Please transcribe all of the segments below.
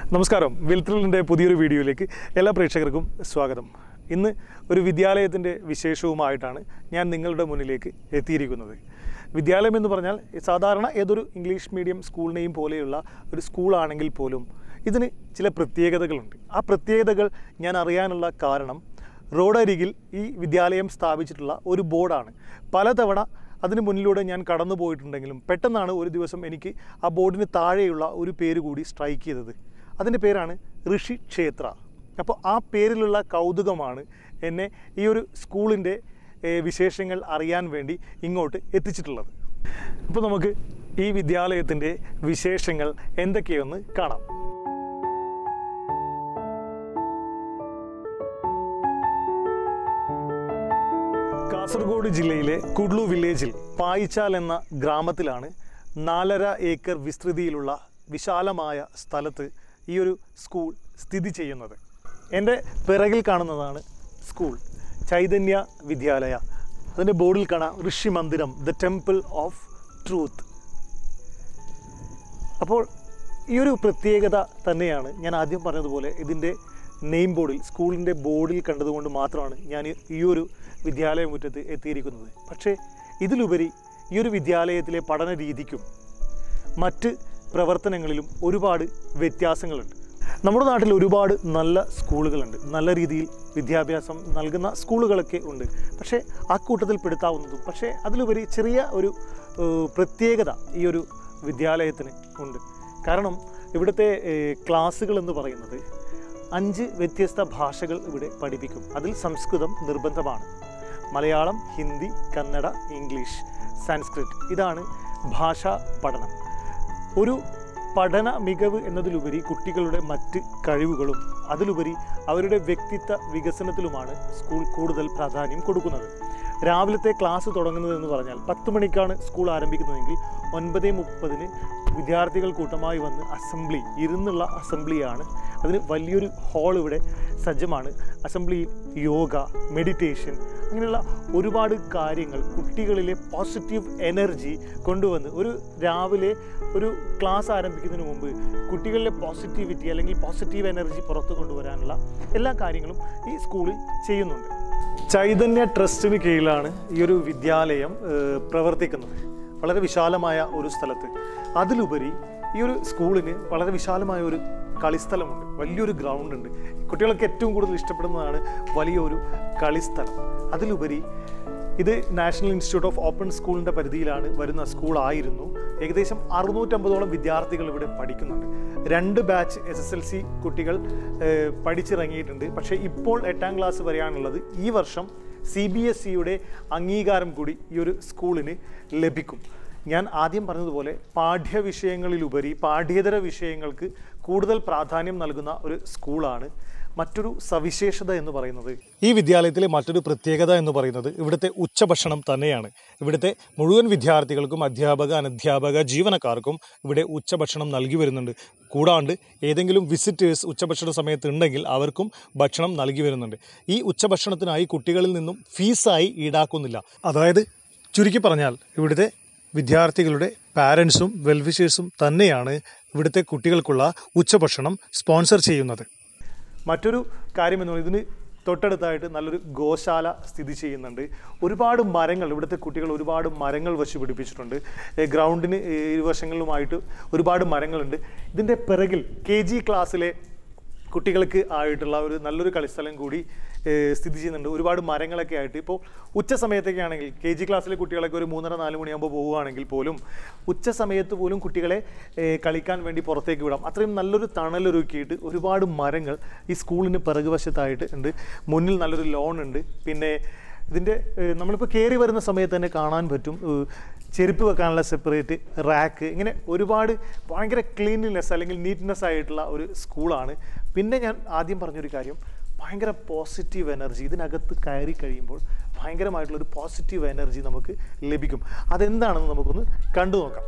നമസ്കാരം വിൽത്രിലിൻ്റെ പുതിയൊരു വീഡിയോയിലേക്ക് എല്ലാ പ്രേക്ഷകർക്കും സ്വാഗതം ഇന്ന് ഒരു വിദ്യാലയത്തിൻ്റെ വിശേഷവുമായിട്ടാണ് ഞാൻ നിങ്ങളുടെ മുന്നിലേക്ക് എത്തിയിരിക്കുന്നത് വിദ്യാലയം എന്ന് പറഞ്ഞാൽ സാധാരണ ഏതൊരു ഇംഗ്ലീഷ് മീഡിയം സ്കൂളിനെയും പോലെയുള്ള ഒരു സ്കൂളാണെങ്കിൽ പോലും ഇതിന് ചില പ്രത്യേകതകളുണ്ട് ആ പ്രത്യേകതകൾ ഞാൻ അറിയാനുള്ള കാരണം റോഡരികിൽ ഈ വിദ്യാലയം സ്ഥാപിച്ചിട്ടുള്ള ഒരു ബോർഡാണ് പലതവണ അതിന് മുന്നിലൂടെ ഞാൻ കടന്നു പോയിട്ടുണ്ടെങ്കിലും പെട്ടെന്നാണ് ഒരു ദിവസം എനിക്ക് ആ ബോർഡിന് താഴെയുള്ള ഒരു പേര് കൂടി സ്ട്രൈക്ക് ചെയ്തത് അതിൻ്റെ പേരാണ് ഋഷി ക്ഷേത്ര അപ്പോൾ ആ പേരിലുള്ള കൗതുകമാണ് എന്നെ ഈ ഒരു സ്കൂളിൻ്റെ ഏഹ്, വിശേഷങ്ങൾ അറിയാൻ വേണ്ടി ഇങ്ങോട്ട് എത്തിച്ചിട്ടുള്ളത് അപ്പോൾ നമുക്ക് ഈ വിദ്യാലയത്തിൻ്റെ വിശേഷങ്ങൾ എന്തൊക്കെയൊന്ന് കാണാം കാസർഗോഡ് ജില്ലയിലെ കുഡ്ലു വില്ലേജിൽ പായിച്ചാൽ എന്ന ഗ്രാമത്തിലാണ് നാലര ഏക്കർ വിസ്തൃതിയിലുള്ള വിശാലമായ സ്ഥലത്ത് ഈ ഒരു സ്കൂൾ സ്ഥിതി ചെയ്യുന്നത് എൻ്റെ പിറകിൽ കാണുന്നതാണ് സ്കൂൾ ചൈതന്യ വിദ്യാലയ അതിൻ്റെ ബോർഡിൽ കാണാം ഋഷി മന്ദിരം ദ ടെമ്പിൾ ഓഫ് ട്രൂത്ത് അപ്പോൾ ഈ ഒരു പ്രത്യേകത തന്നെയാണ് ഞാൻ ആദ്യം പറഞ്ഞതുപോലെ ഇതിൻ്റെ നെയിം ബോർഡിൽ സ്കൂളിൻ്റെ ബോർഡിൽ കണ്ടതുകൊണ്ട് മാത്രമാണ് ഞാൻ ഈ- ഈ ഒരു വിദ്യാലയ മുറ്റത്ത് എത്തിയിരിക്കുന്നത് പക്ഷേ ഇതിലുപരി ഈ ഒരു വിദ്യാലയത്തിലെ പഠന രീതിക്കും മറ്റ് പ്രവർത്തനങ്ങളിലും ഒരുപാട് വ്യത്യാസങ്ങളുണ്ട് നമ്മുടെ നാട്ടിൽ ഒരുപാട് നല്ല സ്കൂളുകളുണ്ട് നല്ല രീതിയിൽ വിദ്യാഭ്യാസം നൽകുന്ന സ്കൂളുകളൊക്കെ ഉണ്ട് പക്ഷേ ആ കൂട്ടത്തിൽ പെടുത്താവുന്നതും പക്ഷേ അതിലുപരി ചെറിയ ഒരു ഏഹ്, പ്രത്യേകത ഈ ഒരു വിദ്യാലയത്തിന് ഉണ്ട് കാരണം ഇവിടുത്തെ ഏഹ്, ക്ലാസ്സുകൾ എന്ന് പറയുന്നത് അഞ്ച് വ്യത്യസ്ത ഭാഷകൾ ഇവിടെ പഠിപ്പിക്കും അതിൽ സംസ്കൃതം നിർബന്ധമാണ് മലയാളം ഹിന്ദി കന്നഡ ഇംഗ്ലീഷ് സാൻസ്ക്രിറ്റ് ഇതാണ് ഭാഷാ പഠനം ഒരു പഠന മികവ് എന്നതിലുപരി കുട്ടികളുടെ മറ്റ് കഴിവുകളും അതിലുപരി അവരുടെ വ്യക്തിത്വ വികസനത്തിലുമാണ് സ്കൂൾ കൂടുതൽ പ്രാധാന്യം കൊടുക്കുന്നത് രാവിലത്തെ ക്ലാസ് തുടങ്ങുന്നത് എന്ന് പറഞ്ഞാൽ പത്ത് മണിക്കാണ് സ്കൂൾ ആരംഭിക്കുന്നതെങ്കിൽ ഒൻപത് മുപ്പതിന് വിദ്യാർത്ഥികൾ കൂട്ടമായി വന്ന് അസംബ്ലി ഇരുന്നുള്ള അസംബ്ലിയാണ് അതിന് വലിയൊരു ഹാൾ ഇവിടെ സജ്ജമാണ് അസംബ്ലിയിൽ യോഗ മെഡിറ്റേഷൻ അങ്ങനെയുള്ള ഒരുപാട് കാര്യങ്ങൾ കുട്ടികളിലെ പോസിറ്റീവ് എനർജി കൊണ്ടുവന്ന് ഒരു രാവിലെ ഒരു ക്ലാസ് ആരംഭിക്കുന്നതിന് മുമ്പ് കുട്ടികളിലെ പോസിറ്റിവിറ്റി അല്ലെങ്കിൽ പോസിറ്റീവ് എനർജി പുറത്തു കൊണ്ടുവരാനുള്ള എല്ലാ കാര്യങ്ങളും ഈ സ്കൂളിൽ ചെയ്യുന്നുണ്ട് ചൈതന്യ ട്രസ്റ്റിന് കീഴിലാണ് ഈ ഒരു വിദ്യാലയം ഏഹ്, പ്രവർത്തിക്കുന്നത് വളരെ വിശാലമായ ഒരു സ്ഥലത്ത് അതിലുപരി ഈ ഒരു സ്കൂളിന് വളരെ വിശാലമായ ഒരു കളിസ്ഥലമുണ്ട് വലിയൊരു ഗ്രൗണ്ട് ഉണ്ട് കുട്ടികൾക്ക് ഏറ്റവും കൂടുതൽ ഇഷ്ടപ്പെടുന്നതാണ് വലിയൊരു കളിസ്ഥലം അതിലുപരി ഇത് നാഷണൽ ഇൻസ്റ്റിറ്റ്യൂട്ട് ഓഫ് ഓപ്പൺ സ്കൂളിൻ്റെ പരിധിയിലാണ് വരുന്ന സ്കൂളായിരുന്നു ഏകദേശം അറുന്നൂറ്റമ്പതോളം വിദ്യാർത്ഥികൾ ഇവിടെ പഠിക്കുന്നുണ്ട് രണ്ട് batch S S L C കുട്ടികൾ ഏഹ്, പഠിച്ചിറങ്ങിയിട്ടുണ്ട് പക്ഷേ ഇപ്പോൾ എട്ടാം ക്ലാസ് വരെയാണുള്ളത് ഈ വർഷം സി ബി എസ് സിയുടെ അംഗീകാരം കൂടി ഈ ഒരു സ്കൂളിന് ലഭിക്കും ഞാൻ ആദ്യം പറഞ്ഞതുപോലെ പാഠ്യവിഷയങ്ങളിലുപരി പാഠ്യേതര വിഷയങ്ങൾക്ക് കൂടുതൽ പ്രാധാന്യം നൽകുന്ന ഒരു സ്കൂളാണ് മറ്റൊരു സവിശേഷത എന്ന് പറയുന്നത് ഈ വിദ്യാലയത്തിലെ മറ്റൊരു പ്രത്യേകത എന്ന് പറയുന്നത് ഇവിടുത്തെ ഉച്ചഭക്ഷണം തന്നെയാണ് ഇവിടുത്തെ മുഴുവൻ വിദ്യാർത്ഥികൾക്കും അധ്യാപക അനധ്യാപക ജീവനക്കാർക്കും ഇവിടെ ഉച്ചഭക്ഷണം നൽകി വരുന്നുണ്ട് കൂടാണ്ട് ഏതെങ്കിലും വിസിറ്റേഴ്സ് ഉച്ചഭക്ഷണ സമയത്ത് ഉണ്ടെങ്കിൽ അവർക്കും ഭക്ഷണം നൽകി വരുന്നുണ്ട് ഈ ഉച്ചഭക്ഷണത്തിനായി കുട്ടികളിൽ നിന്നും ഫീസായി ഈടാക്കുന്നില്ല അതായത് ചുരുക്കി പറഞ്ഞാൽ ഇവിടുത്തെ വിദ്യാർത്ഥികളുടെ പാരൻസും വെൽവിഷേഴ്സും തന്നെയാണ് ഇവിടുത്തെ കുട്ടികൾക്കുള്ള ഉച്ചഭക്ഷണം സ്പോൺസർ ചെയ്യുന്നത് മറ്റൊരു കാര്യം എന്ന് പറയുന്നത് ഇതിന് തൊട്ടടുത്തായിട്ട് നല്ലൊരു ഗോശാല സ്ഥിതി ചെയ്യുന്നുണ്ട് ഒരുപാട് മരങ്ങൾ ഇവിടുത്തെ കുട്ടികൾ ഒരുപാട് മരങ്ങൾ വച്ച് പിടിപ്പിച്ചിട്ടുണ്ട് ഏ, ഗ്രൗണ്ടിന് ഇരുവശങ്ങളിലുമായിട്ട് ഒരുപാട് മരങ്ങളുണ്ട് ഇതിൻ്റെ പിറകിൽ കെ ജി ക്ലാസ്സിലെ കുട്ടികൾക്ക് ആയിട്ടുള്ള ഒരു നല്ലൊരു കളിസ്ഥലം കൂടി ഏഹ്, സ്ഥിതി ചെയ്യുന്നുണ്ട് ഒരുപാട് മരങ്ങളൊക്കെ ആയിട്ട് ഇപ്പോൾ ഉച്ച സമയത്തൊക്കെ ആണെങ്കിൽ കെ ജി ക്ലാസ്സിലെ കുട്ടികളൊക്കെ ഒരു മൂന്നര നാല് മണിയാകുമ്പോൾ പോവുകയാണെങ്കിൽ പോലും ഉച്ച സമയത്ത് പോലും കുട്ടികളെ ഏഹ്, കളിക്കാൻ വേണ്ടി പുറത്തേക്ക് വിടാം അത്രയും നല്ലൊരു തണലൊരുക്കിയിട്ട് ഒരുപാട് മരങ്ങൾ ഈ സ്കൂളിന് പിറകുവശത്തായിട്ട് ഉണ്ട് മുന്നിൽ നല്ലൊരു ലോൺ ഉണ്ട് പിന്നെ ഇതിൻ്റെ ഏഹ്, നമ്മളിപ്പോൾ കയറി വരുന്ന സമയത്ത് തന്നെ കാണാൻ പറ്റും ഏഹ്, ചെരുപ്പ് വെക്കാനുള്ള സെപ്പറേറ്റ് റാക്ക് ഇങ്ങനെ ഒരുപാട് ഭയങ്കര ക്ലീൻനെസ് അല്ലെങ്കിൽ നീറ്റ്നെസ് ആയിട്ടുള്ള ഒരു സ്കൂളാണ് പിന്നെ ഞാൻ ആദ്യം പറഞ്ഞൊരു കാര്യം ഭയങ്കര പോസിറ്റീവ് എനർജി ഇതിനകത്ത് കയറി കഴിയുമ്പോൾ ഭയങ്കരമായിട്ടുള്ളൊരു പോസിറ്റീവ് എനർജി നമുക്ക് ലഭിക്കും അതെന്താണെന്ന് നമുക്കൊന്ന് കണ്ടു നോക്കാം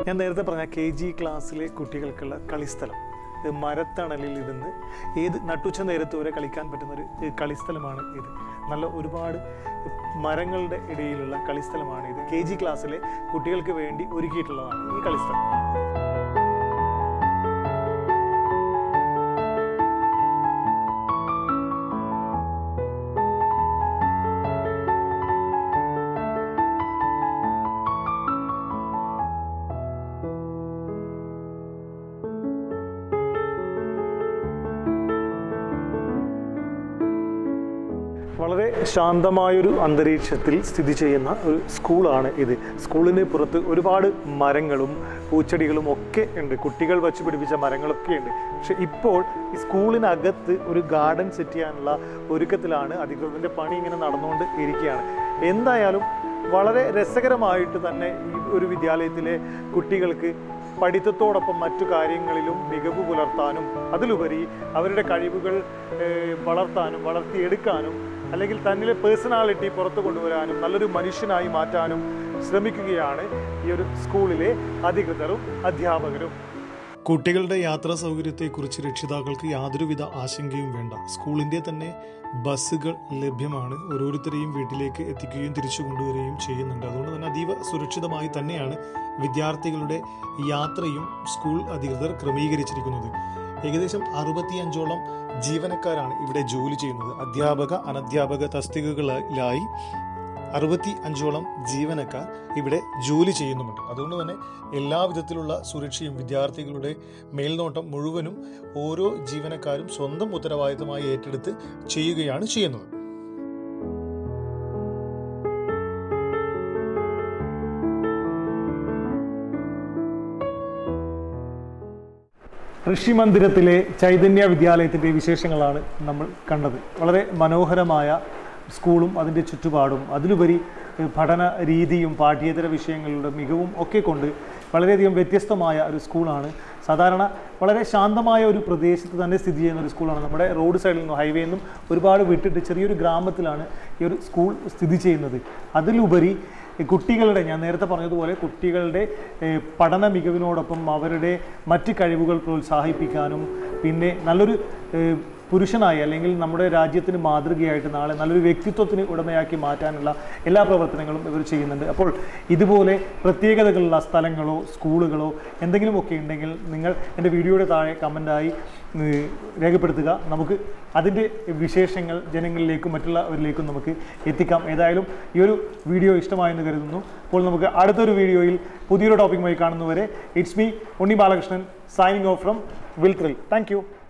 ഞാൻ നേരത്തെ പറഞ്ഞ കെ ജി ക്ലാസ്സിലെ കുട്ടികൾക്കുള്ള കളിസ്ഥലം ഇത് മരത്തണലിൽ ഇരുന്ന് ഏത് നട്ടുച്ച നേരത്ത് വരെ കളിക്കാൻ പറ്റുന്ന ഒരു ഏഹ്, കളിസ്ഥലമാണ് ഇത് നല്ല ഒരുപാട് മരങ്ങളുടെ ഇടയിലുള്ള കളിസ്ഥലമാണ് ഇത് കെ ജി ക്ലാസ്സിലെ കുട്ടികൾക്ക് വേണ്ടി ഒരുക്കിയിട്ടുള്ളതാണ് ഈ കളിസ്ഥലം വളരെ ശാന്തമായൊരു അന്തരീക്ഷത്തിൽ സ്ഥിതി ചെയ്യുന്ന ഒരു സ്കൂളാണ് ഇത് സ്കൂളിന് പുറത്ത് ഒരുപാട് മരങ്ങളും പൂച്ചെടികളും ഒക്കെ ഉണ്ട് കുട്ടികൾ വച്ച് പിടിപ്പിച്ച മരങ്ങളൊക്കെ ഉണ്ട് പക്ഷെ ഇപ്പോൾ ഈ സ്കൂളിനകത്ത് ഒരു ഗാർഡൻ സെറ്റ് ചെയ്യാനുള്ള ഒരുക്കത്തിലാണ് അധികൃതരുടെ പണി ഇങ്ങനെ നടന്നുകൊണ്ട് ഇരിക്കുകയാണ് എന്തായാലും വളരെ രസകരമായിട്ട് തന്നെ ഈ ഒരു വിദ്യാലയത്തിലെ കുട്ടികൾക്ക് പഠിത്തത്തോടൊപ്പം മറ്റു കാര്യങ്ങളിലും മികവ് പുലർത്താനും അതിലുപരി അവരുടെ കഴിവുകൾ ഏഹ്, വളർത്താനും വളർത്തിയെടുക്കാനും അല്ലെങ്കിൽ തന്നിലെ പേഴ്സണാലിറ്റി പുറത്തു കൊണ്ടുവരാനും നല്ലൊരു മനുഷ്യനായി മാറ്റാനും ശ്രമിക്കുകയാണ് ഈ ഒരു സ്കൂളിലെ അധികൃതരും അധ്യാപകരും കുട്ടികളുടെ യാത്രാ സൗകര്യത്തെക്കുറിച്ച് രക്ഷിതാക്കൾക്ക് യാതൊരുവിധ ആശങ്കയും വേണ്ട സ്കൂളിൻ്റെ തന്നെ ബസ്സുകൾ ലഭ്യമാണ് ഓരോരുത്തരെയും വീട്ടിലേക്ക് എത്തിക്കുകയും തിരിച്ചു കൊണ്ടുവരികയും ചെയ്യുന്നുണ്ട് അതുകൊണ്ട് തന്നെ അതീവ സുരക്ഷിതമായി തന്നെയാണ് വിദ്യാർത്ഥികളുടെ യാത്രയും സ്കൂൾ അധികൃതർ ക്രമീകരിച്ചിരിക്കുന്നത് ഏകദേശം അറുപത്തിയഞ്ചോളം ജീവനക്കാരാണ് ഇവിടെ ജോലി ചെയ്യുന്നത് അധ്യാപക അനധ്യാപക തസ്തികകളിലായി അറുപത്തി അഞ്ചോളം ജീവനക്കാർ ഇവിടെ ജോലി ചെയ്യുന്നുമുണ്ട് അതുകൊണ്ട് തന്നെ എല്ലാ വിധത്തിലുള്ള സുരക്ഷയും വിദ്യാർത്ഥികളുടെ മേൽനോട്ടം മുഴുവനും ഓരോ ജീവനക്കാരും സ്വന്തം ഉത്തരവാദിത്തമായി ഏറ്റെടുത്ത് ചെയ്യുകയാണ് ചെയ്യുന്നത് ഋഷി മന്ദിരത്തിലെ ചൈതന്യ വിദ്യാലയത്തിൻ്റെ വിശേഷങ്ങളാണ് നമ്മൾ കണ്ടത് വളരെ മനോഹരമായ സ്കൂളും അതിൻ്റെ ചുറ്റുപാടും അതിലുപരി ഏഹ്, പഠന രീതിയും പാഠ്യേതര വിഷയങ്ങളുടെ മികവും ഒക്കെ കൊണ്ട് വളരെയധികം വ്യത്യസ്തമായ ഒരു സ്കൂളാണ് സാധാരണ വളരെ ശാന്തമായ ഒരു പ്രദേശത്ത് തന്നെ സ്ഥിതി ചെയ്യുന്ന ഒരു സ്കൂളാണ് നമ്മുടെ റോഡ് സൈഡിൽ നിന്നും ഹൈവേയിൽ നിന്നും ഒരുപാട് വിട്ടിട്ട് ചെറിയൊരു ഗ്രാമത്തിലാണ് ഈ ഒരു സ്കൂൾ സ്ഥിതി ചെയ്യുന്നത് അതിലുപരി ഈ കുട്ടികളുടെ ഞാൻ നേരത്തെ പറഞ്ഞതുപോലെ കുട്ടികളുടെ ഏഹ്, പഠന മികവിനോടൊപ്പം അവരുടെ മറ്റ് കഴിവുകൾ പ്രോത്സാഹിപ്പിക്കാനും പിന്നെ നല്ലൊരു ഏഹ്, പുരുഷനായി അല്ലെങ്കിൽ നമ്മുടെ രാജ്യത്തിന് മാതൃകയായിട്ട് നാളെ നല്ലൊരു വ്യക്തിത്വത്തിന് ഉടമയാക്കി മാറ്റാനുള്ള എല്ലാ പ്രവർത്തനങ്ങളും ഇവർ ചെയ്യുന്നുണ്ട് അപ്പോൾ ഇതുപോലെ പ്രത്യേകതകളുള്ള സ്ഥലങ്ങളോ സ്കൂളുകളോ എന്തെങ്കിലുമൊക്കെ ഉണ്ടെങ്കിൽ നിങ്ങൾ എൻ്റെ വീഡിയോയുടെ താഴെ കമൻ്റായി രേഖപ്പെടുത്തുക നമുക്ക് അതിൻ്റെ വിശേഷങ്ങൾ ജനങ്ങളിലേക്കും മറ്റുള്ളവരിലേക്കും നമുക്ക് എത്തിക്കാം ഏതായാലും ഈ ഒരു വീഡിയോ ഇഷ്ടമായെന്ന് കരുതുന്നു അപ്പോൾ നമുക്ക് അടുത്തൊരു വീഡിയോയിൽ പുതിയൊരു ടോപ്പിക്കുമായി കാണുന്നവരെ it's me Unni Balakrishnan signing off from will thrill thank U